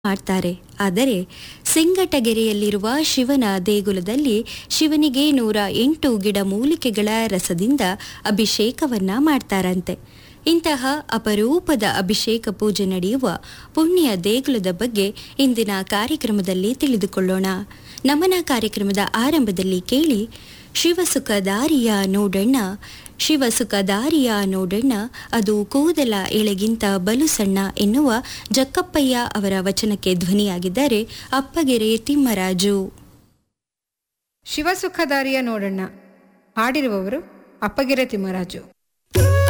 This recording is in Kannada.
ಮಾಡ್ತಾರೆ ಆದರೆ ಸಿಂಗಟಗೆರೆಯಲ್ಲಿರುವ ಶಿವನ ದೇಗುಲದಲ್ಲಿ ಶಿವನಿಗೆ ನೂರ ಎಂಟು ಗಿಡಮೂಲಿಕೆಗಳ ರಸದಿಂದ ಅಭಿಷೇಕವನ್ನ ಮಾಡ್ತಾರಂತೆ ಇಂತಹ ಅಪರೂಪದ ಅಭಿಷೇಕ ಪೂಜೆ ನಡೆಯುವ ಪುಣ್ಯ ದೇಗುಲದ ಬಗ್ಗೆ ಇಂದಿನ ಕಾರ್ಯಕ್ರಮದಲ್ಲಿ ತಿಳಿದುಕೊಳ್ಳೋಣ ನಮನ ಕಾರ್ಯಕ್ರಮದ ಆರಂಭದಲ್ಲಿ ಕೇಳಿ ಶಿವಸುಖದಾರಿಯ ನೋಡಣ್ಣ ಶಿವಸುಖದಾರಿಯ ನೋಡಣ್ಣ ಅದು ಕೂದಲ ಎಳೆಗಿಂತ ಬಲು ಸಣ್ಣ ಎನ್ನುವ ಜಕ್ಕಪ್ಪಯ್ಯ ಅವರ ವಚನಕ್ಕೆ ಧ್ವನಿಯಾಗಿದ್ದಾರೆ ಅಪ್ಪಗೆರೆ ತಿಮ್ಮರಾಜು ಶಿವಸುಖದಾರಿಯ ನೋಡಣ್ಣ ಹಾಡಿರುವವರು ಅಪ್ಪಗೆರೆ ತಿಮ್ಮರಾಜು